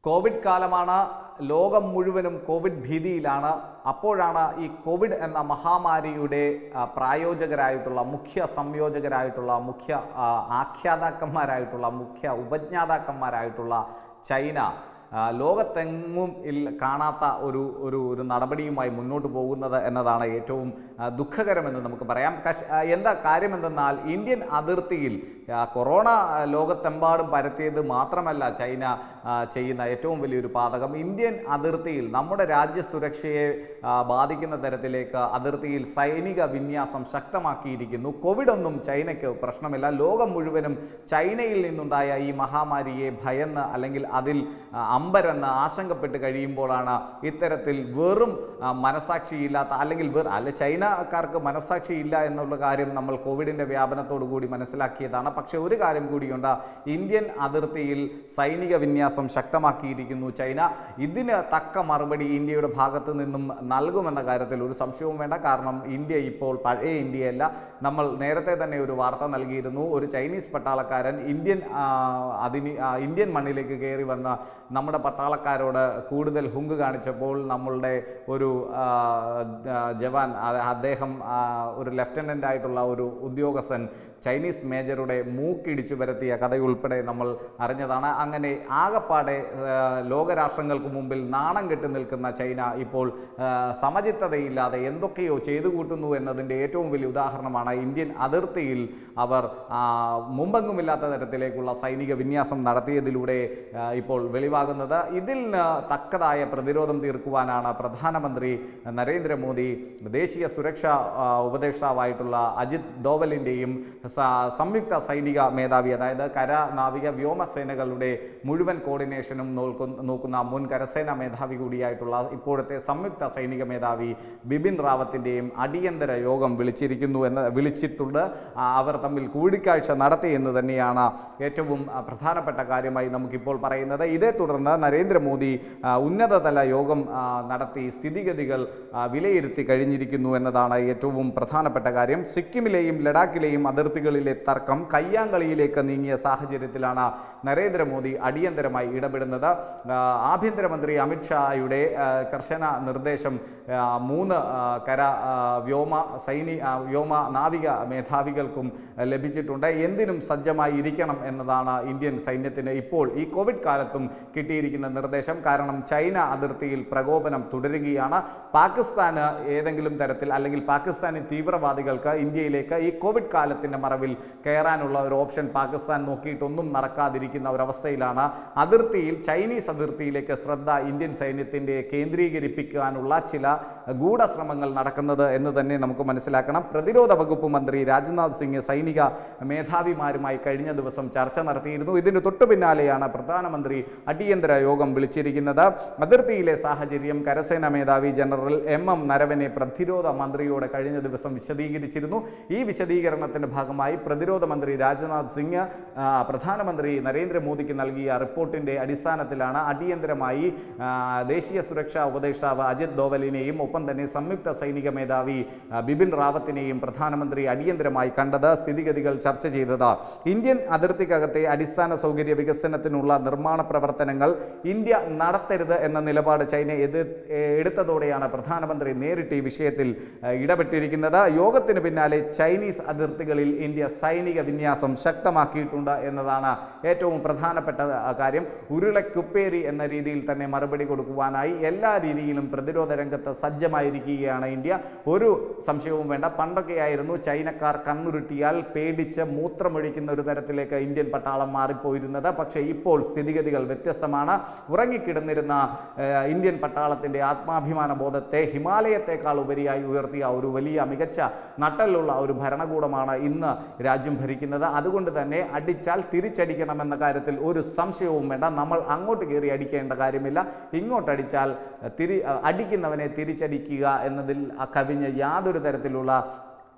Covid കാലമാണ് ലോകം മുഴുവനും കോവിഡ് ഭീതിയിലാണ് അപ്പോഴാണ് ഈ കോവിഡ് എന്ന മഹാമാരിയുടെ ആ, പ്രായോജകരായിട്ടുള്ള മുഖ്യ സംയോജകരായിട്ടുള്ള മുഖ്യ ആ, ആഖ്യാതാക്കന്മാരായിട്ടുള്ള മുഖ്യ ഉപജ്ഞാതാക്കന്മാരായിട്ടുള്ള ചൈന ആ, ലോകത്തെങ്ങും ഇൽ കാണാത്ത ഒരു ഒരു ഒരു നടപടിയുമായി മുന്നോട്ട് പോകുന്നത് എന്നതാണ് ഏറ്റവും ആ, ദുഃഖകരമെന്ന് നമുക്ക് പറയാം കഷ്- ആ, എന്താ കാര്യമെന്തെന്നാൽ ഇന്ത്യൻ അതിർത്തിയിൽ ആ, കൊറോണ ആ, ലോകത്തെമ്പാടും പരത്തിയത് മാത്രമല്ല ചൈന ആ, ചെയ്യുന്ന ഏറ്റവും വലിയൊരു പാതകം ഇന്ത്യൻ അതിർത്തിയിൽ നമ്മുടെ രാജ്യസുരക്ഷയെ ആ, ബാധിക്കുന്ന തരത്തിലേക്ക് അതിർത്തിയിൽ സൈനിക വിന്യാസം ശക്തമാക്കിയിരിക്കുന്നു കോവിഡ് ഒന്നും ചൈനയ്ക്ക് പ്രശ്നമില്ല ലോകം മുഴുവനും ചൈനയിൽ നിന്നുണ്ടായ ഈ മഹാമാരിയെ ഭയന്ന് അല്ലെങ്കിൽ അതിൽ ആ, അമ്പരന്ന് ആശങ്കപ്പെട്ട് കഴിയുമ്പോഴാണ് ഇത്തരത്തിൽ വെറും ആ, മനസാക്ഷിയില്ലാത്ത അല്ലെങ്കിൽ വെറു അല്ല ചൈനക്കാർക്ക് മനസാക്ഷിയില്ല എന്നുള്ള കാര്യം നമ്മൾ കോവിഡിൻ്റെ വ്യാപനത്തോടു കൂടി മനസ്സിലാക്കിയതാണ് പക്ഷേ ഒരു കാര്യം കൂടിയുണ്ട് ഇന്ത്യൻ അതിർത്തിയിൽ സൈനിക വിന്യാസം ശക്തമാക്കിയിരിക്കുന്നു ചൈന ഇതിന് തക്ക മറുപടി ഇന്ത്യയുടെ ഭാഗത്തു നിന്നും നൽകുമെന്ന കാര്യത്തിൽ ഒരു സംശയവും വേണ്ട കാരണം ഇന്ത്യ ഇപ്പോൾ പഴയ ഇന്ത്യയല്ല നമ്മൾ നേരത്തെ തന്നെ ഒരു വാർത്ത നൽകിയിരുന്നു ഒരു ചൈനീസ് പട്ടാളക്കാരൻ ഇന്ത്യൻ ആ, അതിന് ആ, ഇന്ത്യൻ മണ്ണിലേക്ക് കയറി വന്ന നമ്മുടെ പട്ടാളക്കാരോട് കൂടുതൽ ഹുങ്ക് കാണിച്ചപ്പോൾ നമ്മളുടെ ഒരു ആ, ആ, ജവാൻ ആ- അദ്ദേഹം ആ, ഒരു ലെഫ്റ്റനൻ്റ് ആയിട്ടുള്ള ഒരു ഉദ്യോഗസ്ഥൻ ചൈനീസ് മേജറുടെ മൂക്കിടിച്ചു വരുത്തിയ കഥയുൾപ്പെടെ നമ്മൾ അറിഞ്ഞതാണ് അങ്ങനെ ആകപ്പാടെ ആ, ലോകരാഷ്ട്രങ്ങൾക്ക് മുമ്പിൽ നാണം കെട്ടി നിൽക്കുന്ന ചൈന ഇപ്പോൾ ആ, സമചിത്തതയില്ലാതെ എന്തൊക്കെയോ ചെയ്തു കൂട്ടുന്നു എന്നതിൻ്റെ ഏറ്റവും വലിയ ഉദാഹരണമാണ് ഇന്ത്യൻ അതിർത്തിയിൽ അവർ ആ, മുമ്പെങ്ങുമില്ലാത്ത തരത്തിലേക്കുള്ള സൈനിക വിന്യാസം നടത്തിയതിലൂടെ ആ, ഇപ്പോൾ വെളിവാകുന്നത് ഇതിൽ നിന്ന് തക്കതായ പ്രതിരോധം തീർക്കുവാനാണ് പ്രധാനമന്ത്രി നരേന്ദ്രമോദി ദേശീയ സുരക്ഷാ ആ, ഉപദേഷ്ടാവായിട്ടുള്ള അജിത് ദോവലിൻ്റെയും സംയുക്ത സൈനിക മേധാവി അതായത് കര നാവിക വ്യോമസേനകളുടെ മുഴുവൻ കോർഡിനേഷനും നോക്കുന്ന നോക്കുന്ന മുൻ കരസേനാ മേധാവി കൂടിയായിട്ടുള്ള ഇപ്പോഴത്തെ സംയുക്ത സൈനിക മേധാവി ബിപിൻ റാവത്തിൻ്റെയും അടിയന്തര യോഗം വിളിച്ചിരിക്കുന്നു എന്ന് വിളിച്ചിട്ടുണ്ട് ആ, അവർ തമ്മിൽ കൂടിക്കാഴ്ച നടത്തി എന്ന് തന്നെയാണ് ഏറ്റവും ആ, പ്രധാനപ്പെട്ട കാര്യമായി നമുക്കിപ്പോൾ പറയുന്നത് ഇതേ തുടർന്ന് നരേന്ദ്രമോദി ആ, ഉന്നതതല യോഗം ആ, നടത്തി സ്ഥിതിഗതികൾ ആ, വിലയിരുത്തി കഴിഞ്ഞിരിക്കുന്നു എന്നതാണ് ഏറ്റവും പ്രധാനപ്പെട്ട കാര്യം സിക്കിമിലെയും ലഡാക്കിലെയും അതിർത്തികളിലെ തർക്കം കയ്യാങ്കളിയിലേക്ക് നീങ്ങിയ സാഹചര്യത്തിലാണ് നരേന്ദ്രമോദി അടിയന്തരമായി ഇടപെടുന്നത് ആ, ആഭ്യന്തരമന്ത്രി അമിത്ഷായുടെ ആ, കർശന നിർദ്ദേശം ആ, മൂന്ന് ആ, കര ആ, വ്യോമ സൈനി ആ, വ്യോമ നാവിക മേധാവികൾക്കും ആ, ലഭിച്ചിട്ടുണ്ട് എന്തിനും സജ്ജമായി ഇരിക്കണം എന്നതാണ് ഇന്ത്യൻ സൈന്യത്തിന് ഇപ്പോൾ ഈ കോവിഡ് കാലത്തും കിട്ടിയിരിക്കുന്ന നിർദ്ദേശം കാരണം ചൈന അതിർത്തിയിൽ പ്രകോപനം തുടരുകയാണ് പാകിസ്ഥാന് ഏതെങ്കിലും തരത്തിൽ അല്ലെങ്കിൽ പാകിസ്ഥാനി തീവ്രവാദികൾക്ക് ഇന്ത്യയിലേക്ക് ഈ കോവിഡ് കാലത്തിൻ്റെ മറവിൽ കയറാനുള്ള ഒരു ഓപ്ഷൻ പാകിസ്ഥാൻ നോക്കിയിട്ടൊന്നും നടക്കാതിരിക്കുന്ന ഒരവസ്ഥയിലാണ് അതിർത്തിയിൽ ചൈനീസ് അതിർത്തിയിലേക്ക് ശ്രദ്ധ ഇന്ത്യൻ സൈന്യത്തിൻ്റെ കേന്ദ്രീകരിപ്പിക്കാനുള്ള ചില ഗൂഢശ്രമങ്ങൾ നടക്കുന്നത് എന്ന് തന്നെ നമുക്ക് മനസ്സിലാക്കണം പ്രതിരോധ വകുപ്പ് മന്ത്രി രാജ്നാഥ് സിംഗ് സൈനിക മേധാവിമാരുമായി കഴിഞ്ഞ ദിവസം ചർച്ച നടത്തിയിരുന്നു ഇതിന് തൊട്ടു പിന്നാലെയാണ് പ്രധാനമന്ത്രി അടിയന്തര യോഗം വിളിച്ചിരിക്കുന്നത് അതിർത്തിയിലെ സാഹചര്യം കരസേനാ മേധാവി ജനറൽ എം എം നരവനെ പ്രതിരോധ മന്ത്രിയോട് കഴിഞ്ഞ ദിവസം വിശദീകരിച്ചിരുന്നു ഈ വിശദീകരണത്തിന്റെ ഭാഗമായി പ്രതിരോധ മന്ത്രി രാജ്നാഥ് സിംഗ് ആ, പ്രധാനമന്ത്രി നരേന്ദ്രമോദിക്ക് നൽകിയ റിപ്പോർട്ടിന്റെ അടിസ്ഥാനത്തിലാണ് അടിയന്തരമായി ആ, ദേശീയ സുരക്ഷാ ഉപദേഷ്ടാവ് അജിത് ദോവലിനെയും ഒപ്പം തന്നെ സംയുക്ത സൈനിക മേധാവി ആ, ബിപിൻ റാവത്തിനെയും പ്രധാനമന്ത്രി അടിയന്തരമായി കണ്ടത് സ്ഥിതിഗതികൾ ചർച്ച ചെയ്തത് ഇന്ത്യൻ അതിർത്തിക്കകത്തെ അടിസ്ഥാന സൗകര്യ വികസനത്തിനുള്ള നിർമ്മാണ പ്രവർത്തനങ്ങൾ ഇന്ത്യ നടത്തരുത് എന്ന നിലപാട് ചൈന എതിർ ഏ, എടുത്തതോടെയാണ് പ്രധാനമന്ത്രി നേരിട്ട് ഈ വിഷയത്തിൽ ആ, ഇടപെട്ടിരിക്കുന്നത് യോഗത്തിന് പിന്നാലെ ചൈനീസ് അതിർത്തികളിൽ ഇന്ത്യ സൈനിക വിന്യാസം ശക്തമാക്കിയിട്ടുണ്ട് എന്നതാണ് ഏറ്റവും പ്രധാനപ്പെട്ട ആ, കാര്യം ഉരുളക്കുപ്പേരി എന്ന രീതിയിൽ തന്നെ മറുപടി കൊടുക്കുവാനായി എല്ലാ രീതിയിലും പ്രതിരോധ രംഗത്ത് സജ്ജമായിരിക്കുകയാണ് ഇന്ത്യ ഒരു സംശയവും വേണ്ട പണ്ടൊക്കെയായിരുന്നു ചൈനക്കാർ കണ്ണുരുട്ടിയാൽ പേടിച്ച് മൂത്രമൊഴിക്കുന്ന ഒരു തരത്തിലേക്ക് ഇന്ത്യൻ പട്ടാളം മാറിപ്പോയിരുന്നത് പക്ഷേ ഇപ്പോൾ സ്ഥിതിഗതികൾ വ്യത്യസ്തമാണ് ഉറങ്ങിക്കിടന്നിരുന്ന ഏഹ്, ഇന്ത്യൻ പട്ടാളത്തിൻ്റെ ആത്മാഭിമാന ബോധത്തെ ഹിമാലയത്തെക്കാൾ ഉപരിയായി ഉയർത്തിയ ഒരു വലിയ മികച്ച നട്ടലുള്ള ഒരു ഭരണകൂടമാണ് ഇന്ന് രാജ്യം ഭരിക്കുന്നത് അതുകൊണ്ട് തന്നെ അടിച്ചാൽ തിരിച്ചടിക്കണമെന്ന കാര്യത്തിൽ ഒരു സംശയവും വേണ്ട നമ്മൾ അങ്ങോട്ട് കയറി അടിക്കേണ്ട കാര്യമില്ല ഇങ്ങോട്ടടിച്ചാൽ തിരി അടിക്കുന്നവനെ തിരിച്ചടിക്കുക എന്നതിൽ കവിഞ്ഞ് യാതൊരു തരത്തിലുള്ള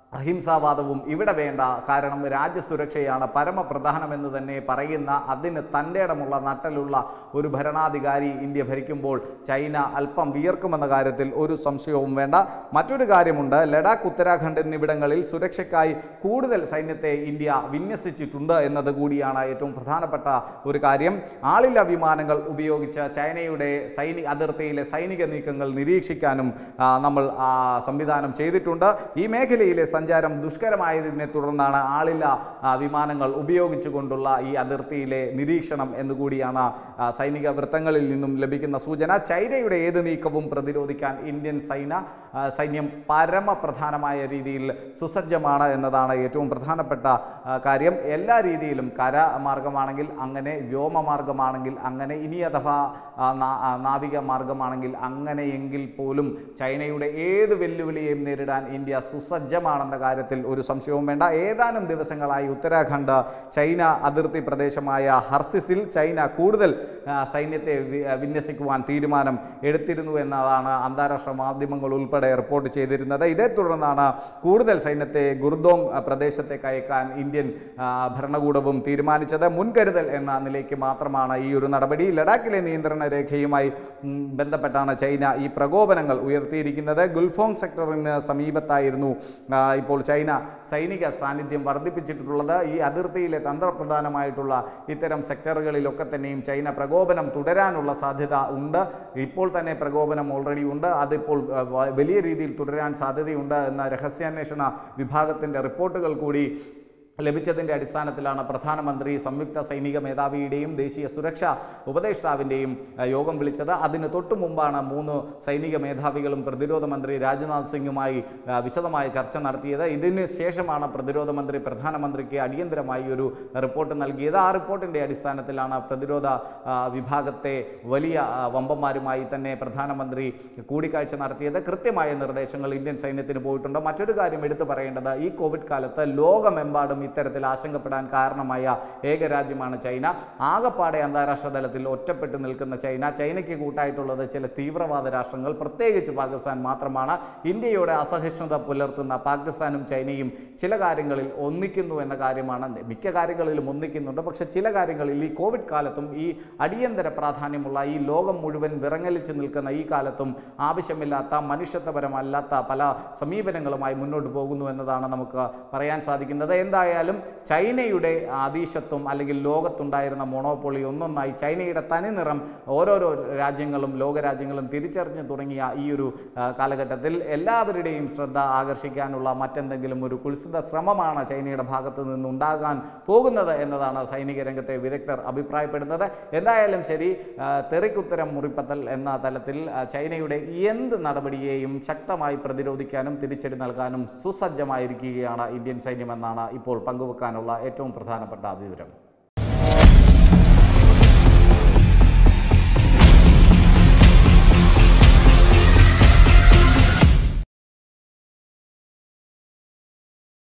അഹിംസാവാദവും ഇവിടെ വേണ്ട കാരണം രാജ്യസുരക്ഷയാണ് പരമപ്രധാനമെന്ന് തന്നെ പറയുന്ന അതിന് തൻ്റെ ഇടമുള്ള നട്ടലുള്ള ഒരു ഭരണാധികാരി ഇന്ത്യ ഭരിക്കുമ്പോൾ ചൈന അല്പം വിയർക്കുമെന്ന കാര്യത്തിൽ ഒരു സംശയവും വേണ്ട മറ്റൊരു കാര്യമുണ്ട് ലഡാക്ക് ഉത്തരാഖണ്ഡ് എന്നിവിടങ്ങളിൽ സുരക്ഷയ്ക്കായി കൂടുതൽ സൈന്യത്തെ ഇന്ത്യ വിന്യസിച്ചിട്ടുണ്ട് എന്നത് കൂടിയാണ് ഏറ്റവും പ്രധാനപ്പെട്ട ഒരു കാര്യം ആളില്ല വിമാനങ്ങൾ ഉപയോഗിച്ച് ചൈനയുടെ സൈനിക അതിർത്തിയിലെ സൈനിക നീക്കങ്ങൾ നിരീക്ഷിക്കാനും ആ, നമ്മൾ ആ, സംവിധാനം ചെയ്തിട്ടുണ്ട് ഈ മേഖലയിലെ സഞ്ചാരം ദുഷ്കരമായതിനെ തുടർന്നാണ് ആളില്ല ആ, വിമാനങ്ങൾ ഉപയോഗിച്ചുകൊണ്ടുള്ള ഈ അതിർത്തിയിലെ നിരീക്ഷണം എന്നുകൂടിയാണ് ആ, സൈനിക വൃത്തങ്ങളിൽ നിന്നും ലഭിക്കുന്ന സൂചന ചൈനയുടെ ഏത് നീക്കവും പ്രതിരോധിക്കാൻ ഇന്ത്യൻ സൈന ആ, സൈന്യം പരമപ്രധാനമായ രീതിയിൽ സുസജ്ജമാണ് എന്നതാണ് ഏറ്റവും പ്രധാനപ്പെട്ട ആ, കാര്യം എല്ലാ രീതിയിലും കര മാർഗമാണെങ്കിൽ അങ്ങനെ വ്യോമമാർഗമാണെങ്കിൽ അങ്ങനെ ഇനി അഥവാ ആ, നാ- ആ, നാവിക മാർഗമാണെങ്കിൽ അങ്ങനെയെങ്കിൽ പോലും ചൈനയുടെ ഏത് വെല്ലുവിളിയെയും നേരിടാൻ ഇന്ത്യ സുസജ്ജമാണെന്ന കാര്യത്തിൽ ഒരു സംശയവും വേണ്ട ഏതാനും ദിവസങ്ങളായി ഉത്തരാഖണ്ഡ് ചൈന അതിർത്തി പ്രദേശമായ ഹർസിസിൽ ചൈന കൂടുതൽ ആ, സൈന്യത്തെ വി- വിന്യസിക്കുവാൻ തീരുമാനം എടുത്തിരുന്നു എന്നതാണ് അന്താരാഷ്ട്ര മാധ്യമങ്ങൾ ഉൾപ്പെടെ റിപ്പോർട്ട് ചെയ്തിരുന്നത് ഇതേ തുടർന്നാണ് കൂടുതൽ സൈന്യത്തെ ഗുർദോങ് ആ, പ്രദേശത്തേക്ക് അയക്കാൻ ഇന്ത്യൻ ആ, ഭരണകൂടവും തീരുമാനിച്ചത് മുൻകരുതൽ എന്ന നിലയ്ക്ക് മാത്രമാണ് ഈ ഒരു നടപടി ലഡാക്കിലെ നിയന്ത്രണ രേഖയുമായി ഉം, ബന്ധപ്പെട്ടാണ് ചൈന ഈ പ്രകോപനങ്ങൾ ഉയർത്തിയിരിക്കുന്നത് ഗുൽഫോങ് സെക്ടറിന് സമീപത്തായിരുന്നു ആ, ഇപ്പോൾ ചൈന സൈനിക സാന്നിധ്യം വർദ്ധിപ്പിച്ചിട്ടുള്ളത് ഈ അതിർത്തിയിലെ തന്ത്രപ്രധാനമായിട്ടുള്ള ഇത്തരം സെക്ടറുകളിലൊക്കെ തന്നെയും ചൈന പ്രകോപനം തുടരാനുള്ള സാധ്യത ഉണ്ട് ഇപ്പോൾ തന്നെ പ്രകോപനം ഓൾറെഡി ഉണ്ട് അതിപ്പോൾ ആ, വ- വലിയ രീതിയിൽ തുടരാൻ സാധ്യതയുണ്ട് എന്ന രഹസ്യാന്വേഷണ വിഭാഗത്തിൻ്റെ റിപ്പോർട്ടുകൾ കൂടി ലഭിച്ചതിൻ്റെ അടിസ്ഥാനത്തിലാണ് പ്രധാനമന്ത്രി സംയുക്ത സൈനിക മേധാവിയുടെയും ദേശീയ സുരക്ഷാ ഉപദേഷ്ടാവിൻ്റെയും ആ, യോഗം വിളിച്ചത് അതിന് തൊട്ടു മുമ്പാണ് മൂന്ന് സൈനിക മേധാവികളും പ്രതിരോധ മന്ത്രി രാജ്നാഥ് സിംഗുമായി ആ, വിശദമായ ചർച്ച നടത്തിയത് ഇതിന് ശേഷമാണ് പ്രതിരോധ മന്ത്രി പ്രധാനമന്ത്രിക്ക് അടിയന്തരമായി ഒരു റിപ്പോർട്ട് നൽകിയത് ആ റിപ്പോർട്ടിൻ്റെ അടിസ്ഥാനത്തിലാണ് പ്രതിരോധ ആ, വിഭാഗത്തെ വലിയ ആ, വമ്പന്മാരുമായി തന്നെ പ്രധാനമന്ത്രി കൂടിക്കാഴ്ച നടത്തിയത് കൃത്യമായ നിർദ്ദേശങ്ങൾ ഇന്ത്യൻ സൈന്യത്തിന് പോയിട്ടുണ്ട് മറ്റൊരു കാര്യം എടുത്തു പറയേണ്ടത് ഈ കോവിഡ് കാലത്ത് ലോകമെമ്പാടും ഇത്തരത്തിൽ ആശങ്കപ്പെടാൻ കാരണമായ ഏക രാജ്യമാണ് ചൈന ആകപ്പാടെ അന്താരാഷ്ട്ര തലത്തിൽ ഒറ്റപ്പെട്ട് നിൽക്കുന്ന ചൈന ചൈനയ്ക്ക് കൂട്ടായിട്ടുള്ളത് ചില തീവ്രവാദ രാഷ്ട്രങ്ങൾ പ്രത്യേകിച്ച് പാകിസ്ഥാൻ മാത്രമാണ് ഇന്ത്യയോട് അസഹിഷ്ണുത പുലർത്തുന്ന പാകിസ്ഥാനും ചൈനയും ചില കാര്യങ്ങളിൽ ഒന്നിക്കുന്നു എന്ന കാര്യമാണ് മിക്ക കാര്യങ്ങളിലും ഒന്നിക്കുന്നുണ്ട് പക്ഷെ ചില കാര്യങ്ങളിൽ ഈ കോവിഡ് കാലത്തും ഈ അടിയന്തര പ്രാധാന്യമുള്ള ഈ ലോകം മുഴുവൻ വിറങ്ങലിച്ച് നിൽക്കുന്ന ഈ കാലത്തും ആവശ്യമില്ലാത്ത മനുഷ്യത്വപരമല്ലാത്ത പല സമീപനങ്ങളുമായി മുന്നോട്ട് പോകുന്നു എന്നതാണ് നമുക്ക് പറയാൻ സാധിക്കുന്നത് എന്തായാലും ചൈനയുടെ അതീശത്വം അല്ലെങ്കിൽ ലോകത്തുണ്ടായിരുന്ന മൊണോപ്പൊളി ഒന്നൊന്നായി ചൈനയുടെ തനിനിറം ഓരോരോ രാജ്യങ്ങളും ലോകരാജ്യങ്ങളും തിരിച്ചറിഞ്ഞു തുടങ്ങിയ ഈ ഒരു ആ, കാലഘട്ടത്തിൽ എല്ലാവരുടെയും ശ്രദ്ധ ആകർഷിക്കാനുള്ള മറ്റെന്തെങ്കിലും ഒരു കുൽസിത ശ്രമമാണ് ചൈനയുടെ ഭാഗത്തു നിന്നുണ്ടാകാൻ പോകുന്നത് എന്നതാണ് സൈനിക രംഗത്തെ വിദഗ്ധർ അഭിപ്രായപ്പെടുന്നത് എന്തായാലും ശരി ആ, തെറിക്കുത്തരം മുറിപ്പത്തൽ എന്ന തലത്തിൽ ആ, ചൈനയുടെ എന്ത് നടപടിയെയും ശക്തമായി പ്രതിരോധിക്കാനും തിരിച്ചടി നൽകാനും സുസജ്ജമായിരിക്കുകയാണ് ഇന്ത്യൻ സൈന്യമെന്നാണ് ഇപ്പോൾ പങ്കുവെക്കാനുള്ള ഏറ്റവും പ്രധാനപ്പെട്ട വിവരം